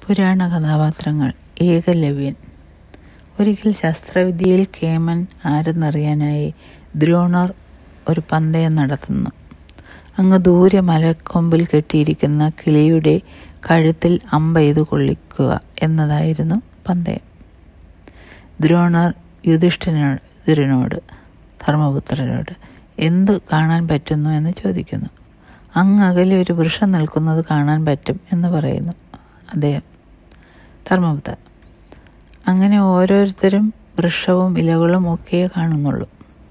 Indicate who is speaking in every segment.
Speaker 1: പുരാണ കഥാപാത്രങ്ങൾ ഏകലവ്യൻ ഒരിക്കൽ ശസ്ത്രവിദ്യയിൽ കേമൻ ആരെന്നറിയാനായി ദ്രോണർ ഒരു പന്തയം നടത്തുന്നു അങ്ങ് ദൂരെ മലക്കൊമ്പിൽ കെട്ടിയിരിക്കുന്ന കിളിയുടെ കഴുത്തിൽ അമ്പെയ്ത് കൊള്ളിക്കുക എന്നതായിരുന്നു പന്തയം ദ്രോണർ യുധിഷ്ഠിനോട് യുധിരനോട് ധർമ്മപുത്രനോട് എന്ത് കാണാൻ പറ്റുന്നു എന്ന് ചോദിക്കുന്നു അങ്ങ് അകലെ ഒരു വൃക്ഷം നിൽക്കുന്നത് കാണാൻ പറ്റും എന്ന് പറയുന്നു അദ്ദേഹം ധർമ്മപുത്രൻ അങ്ങനെ ഓരോരുത്തരും വൃക്ഷവും ഇലകളും ഒക്കെ കാണുന്നുള്ളൂ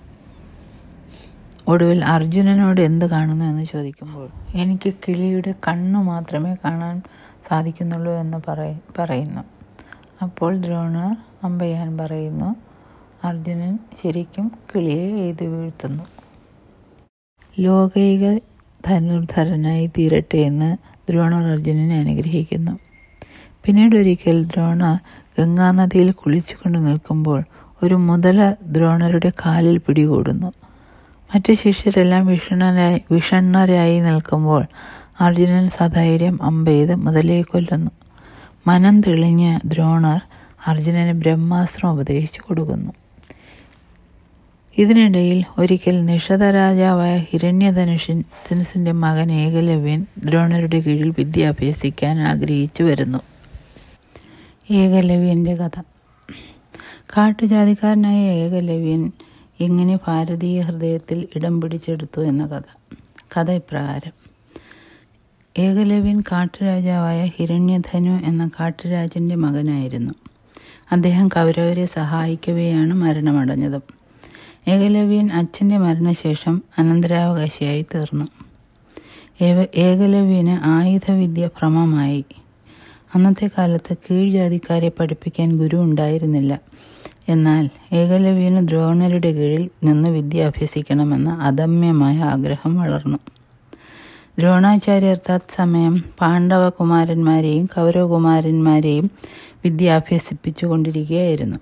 Speaker 1: ഒടുവിൽ അർജുനനോട് എന്ത് കാണുന്നു എന്ന് ചോദിക്കുമ്പോൾ എനിക്ക് കിളിയുടെ കണ്ണു മാത്രമേ കാണാൻ സാധിക്കുന്നുള്ളൂ എന്ന് പറയ പറയുന്നു അപ്പോൾ ദ്രോണർ അമ്പയ്യാൻ പറയുന്നു അർജുനൻ ശരിക്കും കിളിയെ എഴുതി വീഴ്ത്തുന്നു ലോകൈക ധനുർധരനായി തീരട്ടെ എന്ന് ദ്രോണർ അർജുനനെ അനുഗ്രഹിക്കുന്നു പിന്നീട് ഒരിക്കൽ ദ്രോണർ ഗംഗാനദിയിൽ കുളിച്ചുകൊണ്ട് നിൽക്കുമ്പോൾ ഒരു മുതല ദ്രോണരുടെ കാലിൽ പിടികൂടുന്നു മറ്റു ശിഷ്യരെല്ലാം വിഷണരായി വിഷണ്ണരായി നിൽക്കുമ്പോൾ അർജുനൻ സധൈര്യം അമ്പെയ്ത് മുതലയെ കൊല്ലുന്നു മനം തെളിഞ്ഞ ദ്രോണർ അർജുനന് ബ്രഹ്മാസ്ത്രം ഉപദേശിച്ചു കൊടുക്കുന്നു ഇതിനിടയിൽ ഒരിക്കൽ നിഷധ രാജാവായ ഹിരണ്യധനുഷൻ ധനുസിൻ്റെ മകൻ ഏകലവ്യൻ ദ്രോണരുടെ കീഴിൽ വിദ്യ അഭ്യസിക്കാൻ ആഗ്രഹിച്ചു വരുന്നു ഏകലവ്യൻ്റെ കഥ കാട്ടുജാതിക്കാരനായ ഏകലവ്യൻ എങ്ങനെ ഭാരതീയ ഹൃദയത്തിൽ ഇടം പിടിച്ചെടുത്തു എന്ന കഥ കഥ ഇപ്രകാരം ഏകലവ്യൻ കാട്ടുരാജാവായ ഹിരണ്യധനു എന്ന കാട്ടുരാജൻ്റെ മകനായിരുന്നു അദ്ദേഹം കൗരവരെ സഹായിക്കവെയാണ് മരണമടഞ്ഞത് ഏകലവ്യൻ അച്ഛൻ്റെ മരണശേഷം അനന്തരാവകാശിയായി തീർന്നു ഏകലവ്യന് ആയുധവിദ്യ ഭ്രമമായി അന്നത്തെ കാലത്ത് കീഴ്ജാതിക്കാരെ പഠിപ്പിക്കാൻ ഗുരു ഉണ്ടായിരുന്നില്ല എന്നാൽ ഏകലവ്യന് ദ്രോണരുടെ കീഴിൽ നിന്ന് വിദ്യ അഭ്യസിക്കണമെന്ന അദമ്യമായ ആഗ്രഹം വളർന്നു ദ്രോണാചാര്യർ തത്സമയം പാണ്ഡവകുമാരന്മാരെയും കൗരവകുമാരന്മാരെയും വിദ്യ അഭ്യസിപ്പിച്ചു കൊണ്ടിരിക്കുകയായിരുന്നു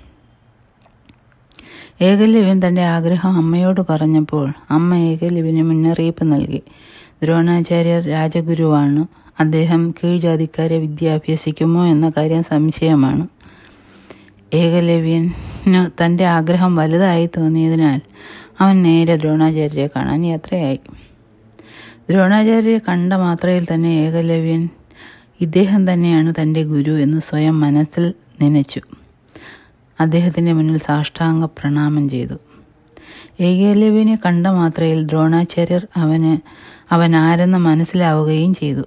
Speaker 1: ഏകലവ്യൻ തൻ്റെ ആഗ്രഹം അമ്മയോട് പറഞ്ഞപ്പോൾ അമ്മ ഏകലവ്യന് മുന്നറിയിപ്പ് നൽകി ദ്രോണാചാര്യർ രാജഗുരുവാണ് അദ്ദേഹം കീഴ്ജാതിക്കാരെ വിദ്യ അഭ്യസിക്കുമോ എന്ന കാര്യം സംശയമാണ് ഏകലവ്യന് തൻ്റെ ആഗ്രഹം വലുതായി തോന്നിയതിനാൽ അവൻ നേരെ ദ്രോണാചാര്യരെ കാണാൻ യാത്രയായി ദ്രോണാചാര്യരെ കണ്ട മാത്രയിൽ തന്നെ ഏകലവ്യൻ ഇദ്ദേഹം തന്നെയാണ് തൻ്റെ ഗുരു എന്ന് സ്വയം മനസ്സിൽ നനച്ചു അദ്ദേഹത്തിൻ്റെ മുന്നിൽ സാഷ്ടാംഗ പ്രണാമം ചെയ്തു ഏകലവ്യനെ കണ്ട മാത്രയിൽ ദ്രോണാചാര്യർ അവന് അവൻ ആരെന്ന് മനസ്സിലാവുകയും ചെയ്തു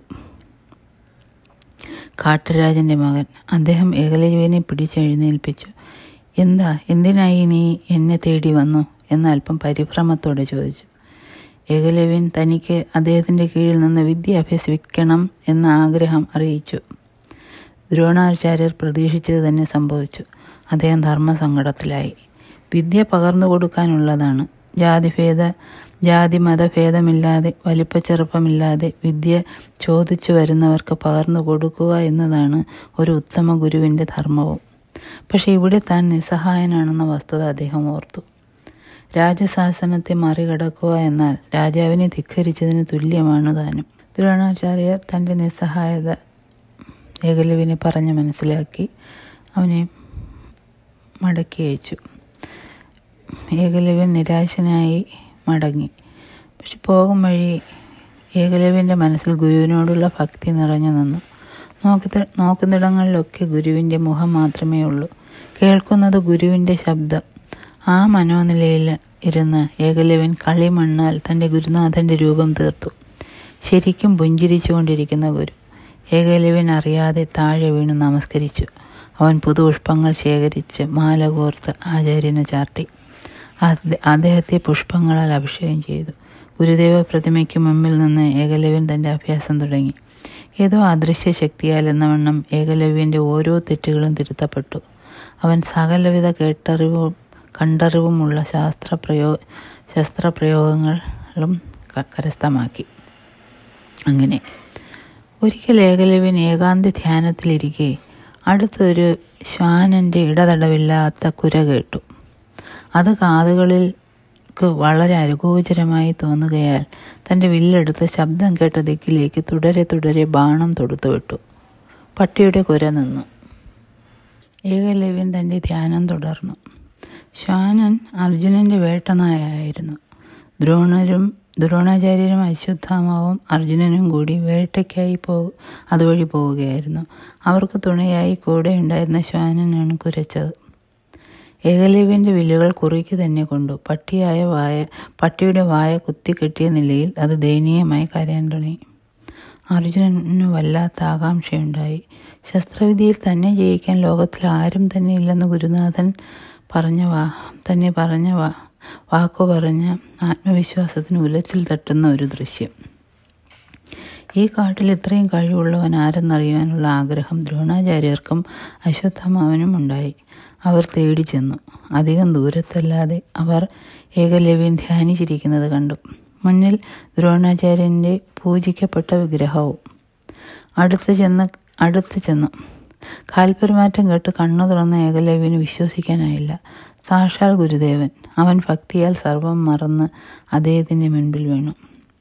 Speaker 1: കാട്ടുരാജൻ്റെ മകൻ അദ്ദേഹം ഏകലവ്യനെ പിടിച്ചെഴുന്നേൽപ്പിച്ചു എന്താ എന്തിനായി നീ എന്നെ തേടി വന്നു എന്ന് അല്പം പരിഭ്രമത്തോടെ ചോദിച്ചു ഏകലവ്യൻ തനിക്ക് അദ്ദേഹത്തിൻ്റെ കീഴിൽ നിന്ന് വിദ്യ അഭ്യസിക്കണം എന്ന ആഗ്രഹം അറിയിച്ചു ദ്രോണാചാര്യർ പ്രതീക്ഷിച്ചത് തന്നെ സംഭവിച്ചു അദ്ദേഹം ധർമ്മസങ്കടത്തിലായി വിദ്യ പകർന്നു കൊടുക്കാനുള്ളതാണ് ജാതിഭേദ ജാതി മതഭേദമില്ലാതെ വലിപ്പച്ചെറുപ്പമില്ലാതെ വിദ്യ ചോദിച്ചു വരുന്നവർക്ക് പകർന്നു കൊടുക്കുക എന്നതാണ് ഒരു ഉത്തമ ഗുരുവിൻ്റെ ധർമ്മവും പക്ഷേ ഇവിടെ താൻ നിസ്സഹായനാണെന്ന വസ്തുത അദ്ദേഹം ഓർത്തു രാജശാസനത്തെ മറികടക്കുക എന്നാൽ രാജാവിനെ ധിക്കരിച്ചതിന് തുല്യമാണ് താനും ദ്രോണാചാര്യർ തൻ്റെ നിസ്സഹായത ഏകലവിനെ പറഞ്ഞ് മനസ്സിലാക്കി അവനെ മടക്കി അയച്ചു ഏകലവ്യൻ നിരാശനായി മടങ്ങി പക്ഷെ പോകും വഴി ഏകലവ്യൻ്റെ മനസ്സിൽ ഗുരുവിനോടുള്ള ഭക്തി നിറഞ്ഞു നിന്നു നോക്കി നോക്കുന്നിടങ്ങളിലൊക്കെ ഗുരുവിൻ്റെ മുഖം മാത്രമേ ഉള്ളൂ കേൾക്കുന്നത് ഗുരുവിൻ്റെ ശബ്ദം ആ മനോനിലയിൽ ഇരുന്ന് ഏകലവ്യൻ കളിമണ്ണാൽ തൻ്റെ ഗുരുനാഥൻ്റെ രൂപം തീർത്തു ശരിക്കും പുഞ്ചിരിച്ചുകൊണ്ടിരിക്കുന്ന ഗുരു ഏകലവ്യൻ അറിയാതെ താഴെ വീണ് നമസ്കരിച്ചു അവൻ പുതുപുഷ്പങ്ങൾ ശേഖരിച്ച് മാല കോർത്ത് ആചാര്യന് ചാർത്തി അദ്ദേഹത്തെ പുഷ്പങ്ങളാൽ അഭിഷേകം ചെയ്തു ഗുരുദേവ പ്രതിമയ്ക്ക് മുമ്പിൽ നിന്ന് ഏകലവ്യൻ തൻ്റെ അഭ്യാസം തുടങ്ങി ഏതോ അദൃശ്യ ശക്തിയാൽ എന്ന വണ്ണം ഏകലവ്യൻ്റെ ഓരോ തെറ്റുകളും തിരുത്തപ്പെട്ടു അവൻ സകലവിധ കേട്ടറിവും കണ്ടറിവുമുള്ള ശാസ്ത്രപ്രയോ ശസ്ത്രപ്രയോഗങ്ങളും കരസ്ഥമാക്കി അങ്ങനെ ഒരിക്കൽ ഏകലവ്യൻ ഏകാന്ത ധ്യാനത്തിലിരിക്കെ അടുത്തൊരു ശ്വാനൻ്റെ ഇടതടവില്ലാത്ത കുര കേട്ടു അത് കാതുകളിൽക്ക് വളരെ അരുഗോചരമായി തോന്നുകയാൽ തൻ്റെ വില്ലെടുത്ത് ശബ്ദം കേട്ട ദിക്കിലേക്ക് തുടരെ തുടരെ ബാണം തൊടുത്തുവിട്ടു പട്ടിയുടെ കുര നിന്നു ഏകലവ്യൻ തൻ്റെ ധ്യാനം തുടർന്നു ശ്വാനൻ അർജുനൻ്റെ വേട്ടനായായിരുന്നു ദ്രോണരും ദ്രോണാചാര്യരും അശ്വത്ഥാമാവും അർജുനനും കൂടി വേട്ടയ്ക്കായി പോ അതുവഴി പോവുകയായിരുന്നു അവർക്ക് തുണയായി കൂടെ ഉണ്ടായിരുന്ന ശ്വാനനാണ് കുരച്ചത് ഏകലവ്യൻ്റെ വില്ലുകൾ കുറിക്ക് തന്നെ കൊണ്ടു പട്ടിയായ വായ പട്ടിയുടെ വായ കുത്തിക്കെട്ടിയ നിലയിൽ അത് ദയനീയമായി കരയാൻ തുടങ്ങി അർജുനന് വല്ലാത്ത ആകാംക്ഷയുണ്ടായി ശസ്ത്രവിദ്യയിൽ തന്നെ ജയിക്കാൻ ലോകത്തിൽ ആരും തന്നെ ഇല്ലെന്ന് ഗുരുനാഥൻ പറഞ്ഞ വാ തന്നെ പറഞ്ഞ വാ വാക്കു പറഞ്ഞ ആത്മവിശ്വാസത്തിന് ഉലച്ചിൽ തട്ടുന്ന ഒരു ദൃശ്യം ഈ കാട്ടിൽ ഇത്രയും കഴിവുള്ളവൻ ആരെന്നറിയാനുള്ള ആഗ്രഹം ദ്രോണാചാര്യർക്കും അശ്വത്ഥമാവനും ഉണ്ടായി അവർ തേടി ചെന്നു അധികം ദൂരത്തല്ലാതെ അവർ ഏകലവ്യൻ ധ്യാനിച്ചിരിക്കുന്നത് കണ്ടു മുന്നിൽ ദ്രോണാചാര്യൻ്റെ പൂജിക്കപ്പെട്ട വിഗ്രഹവും അടുത്ത് ചെന്ന് അടുത്ത് ചെന്നു കാൽപെരുമാറ്റം കേട്ട് കണ്ണു തുറന്ന ഏകലവ്യന് വിശ്വസിക്കാനായില്ല സാക്ഷാൽ ഗുരുദേവൻ അവൻ ഭക്തിയാൽ സർവം മറന്ന് അദ്ദേഹത്തിൻ്റെ മുൻപിൽ വീണു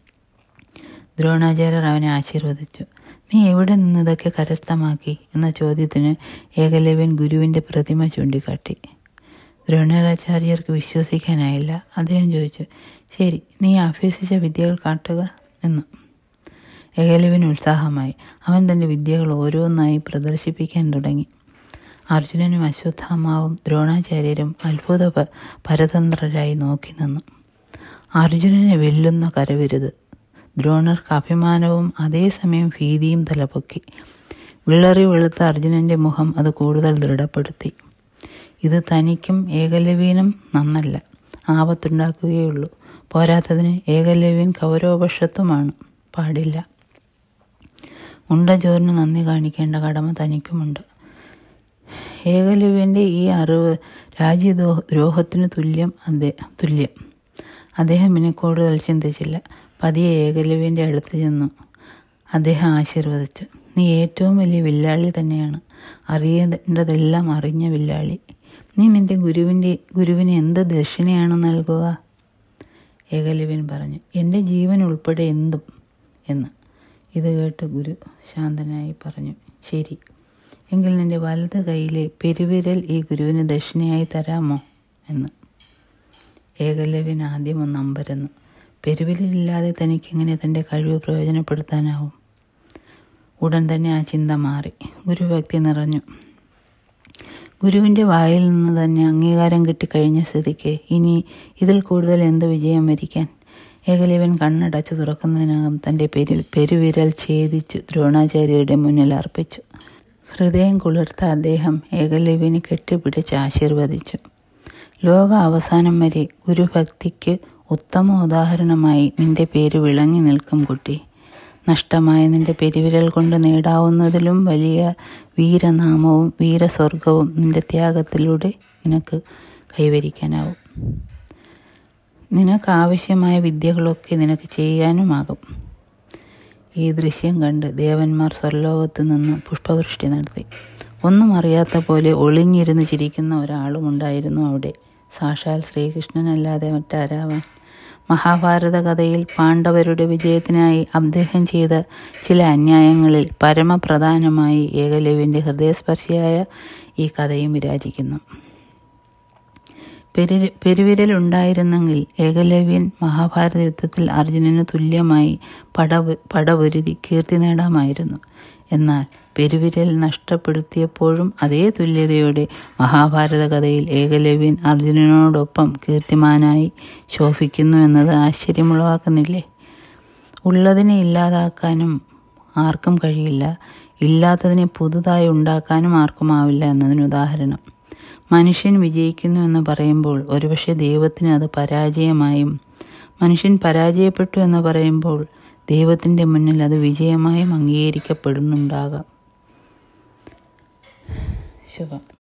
Speaker 1: ദ്രോണാചാര്യർ അവനെ ആശീർവദിച്ചു നീ എവിടെ നിന്ന് ഇതൊക്കെ കരസ്ഥമാക്കി എന്ന ചോദ്യത്തിന് ഏകലവ്യൻ ഗുരുവിൻ്റെ പ്രതിമ ചൂണ്ടിക്കാട്ടി ദ്രോണാചാര്യർക്ക് വിശ്വസിക്കാനായില്ല അദ്ദേഹം ചോദിച്ചു ശരി നീ അഭ്യസിച്ച വിദ്യകൾ കാട്ടുക എന്ന് ഏകലവ്യന് ഉത്സാഹമായി അവൻ തൻ്റെ വിദ്യകൾ ഓരോന്നായി പ്രദർശിപ്പിക്കാൻ തുടങ്ങി അർജുനനും അശ്വത്ഥാമാവും ദ്രോണാചാര്യരും അത്ഭുത പരതന്ത്രരായി നോക്കി നിന്നു അർജുനനെ വെല്ലുന്ന കരവിരുത് ദ്രോണർക്ക് അഭിമാനവും അതേസമയം ഭീതിയും തലപൊക്കി വിളറി വെളുത്ത അർജുനൻ്റെ മുഖം അത് കൂടുതൽ ദൃഢപ്പെടുത്തി ഇത് തനിക്കും ഏകലവ്യനും നന്നല്ല ആപത്തുണ്ടാക്കുകയുള്ളൂ പോരാത്തതിന് ഏകലവ്യൻ കൗരവപക്ഷത്വമാണ് പാടില്ല ഉണ്ട ചോറിന് നന്ദി കാണിക്കേണ്ട കടമ തനിക്കുമുണ്ട് ഏകലവ്യൻ്റെ ഈ അറിവ് രാജ്യദ്രോഹ ദ്രോഹത്തിന് തുല്യം അദ്ദേ തുല്യം അദ്ദേഹം പിന്നെ കൂടുതൽ ചിന്തിച്ചില്ല പതിയെ ഏകലവ്യൻ്റെ അടുത്ത് ചെന്നു അദ്ദേഹം ആശീർവദിച്ചു നീ ഏറ്റവും വലിയ വില്ലാളി തന്നെയാണ് അറിയേണ്ടതെല്ലാം അറിഞ്ഞ വില്ലാളി നീ നിന്റെ ഗുരുവിൻ്റെ ഗുരുവിന് എന്ത് ദക്ഷിണയാണ് നൽകുക ഏകലവ്യൻ പറഞ്ഞു എൻ്റെ ജീവൻ ഉൾപ്പെടെ എന്തും എന്ന് ഇത് കേട്ട് ഗുരു ശാന്തനായി പറഞ്ഞു ശരി എങ്കിൽ നിന്റെ വലത് കൈയിലെ പെരുവിരൽ ഈ ഗുരുവിന് ദക്ഷിണയായി തരാമോ എന്ന് ഏകലവ്യൻ ആദ്യം ഒന്ന് അമ്പരന്നു പെരുവിരലില്ലാതെ തനിക്കെങ്ങനെ തൻ്റെ കഴിവ് പ്രയോജനപ്പെടുത്താനാവും ഉടൻ തന്നെ ആ ചിന്ത മാറി ഗുരുഭക്തി നിറഞ്ഞു ഗുരുവിൻ്റെ വായിൽ നിന്ന് തന്നെ അംഗീകാരം കിട്ടിക്കഴിഞ്ഞ സ്ഥിതിക്ക് ഇനി ഇതിൽ കൂടുതൽ എന്ത് വിജയം വരിക്കാൻ ഏകലവൻ കണ്ണടച്ച് തുറക്കുന്നതിനകം തൻ്റെ പെരു പെരുവിരൽ ഛേദിച്ചു ദ്രോണാചാര്യരുടെ മുന്നിൽ അർപ്പിച്ചു ഹൃദയം കുളിർത്ത അദ്ദേഹം ഏകലവ്യന് കെട്ടിപ്പിടിച്ച് ആശീർവദിച്ചു ലോക അവസാനം വരെ ഗുരുഭക്തിക്ക് ഉത്തമ ഉദാഹരണമായി നിന്റെ പേര് വിളങ്ങി നിൽക്കും കുട്ടി നഷ്ടമായ നിന്റെ പെരുവിരൽ കൊണ്ട് നേടാവുന്നതിലും വലിയ വീരനാമവും വീരസ്വർഗവും നിന്റെ ത്യാഗത്തിലൂടെ നിനക്ക് കൈവരിക്കാനാവും നിനക്ക് ആവശ്യമായ വിദ്യകളൊക്കെ നിനക്ക് ചെയ്യാനുമാകും ഈ ദൃശ്യം കണ്ട് ദേവന്മാർ സ്വർലോകത്ത് നിന്ന് പുഷ്പവൃഷ്ടി നടത്തി ഒന്നും അറിയാത്ത പോലെ ഒളിഞ്ഞിരുന്ന് ചിരിക്കുന്ന ഒരാളും ഉണ്ടായിരുന്നു അവിടെ സാക്ഷാൽ ശ്രീകൃഷ്ണനല്ലാതെ മറ്റാരാവാൻ മഹാഭാരത കഥയിൽ പാണ്ഡവരുടെ വിജയത്തിനായി അദ്ദേഹം ചെയ്ത ചില അന്യായങ്ങളിൽ പരമപ്രധാനമായി ഏകലവ്യൻ്റെ ഹൃദയസ്പർശിയായ ഈ കഥയും വിരാജിക്കുന്നു പെരു പെരുവിരലുണ്ടായിരുന്നെങ്കിൽ ഏകലവ്യൻ മഹാഭാരത യുദ്ധത്തിൽ അർജുനന് തുല്യമായി പടവ് പടവൊരുതി കീർത്തി നേടാമായിരുന്നു എന്നാൽ പെരുവിരൽ നഷ്ടപ്പെടുത്തിയപ്പോഴും അതേ തുല്യതയോടെ മഹാഭാരത കഥയിൽ ഏകലവ്യൻ അർജുനനോടൊപ്പം കീർത്തിമാനായി ശോഭിക്കുന്നു എന്നത് ആശ്ചര്യമുളവാക്കുന്നില്ലേ ഉള്ളതിനെ ഇല്ലാതാക്കാനും ആർക്കും കഴിയില്ല ഇല്ലാത്തതിനെ പുതുതായി ഉണ്ടാക്കാനും ആർക്കും ആവില്ല എന്നതിന് ഉദാഹരണം മനുഷ്യൻ വിജയിക്കുന്നു എന്ന് പറയുമ്പോൾ ഒരുപക്ഷെ ദൈവത്തിന് അത് പരാജയമായും മനുഷ്യൻ പരാജയപ്പെട്ടു എന്ന് പറയുമ്പോൾ ദൈവത്തിൻ്റെ മുന്നിൽ അത് വിജയമായും അംഗീകരിക്കപ്പെടുന്നുണ്ടാകാം ശുഭം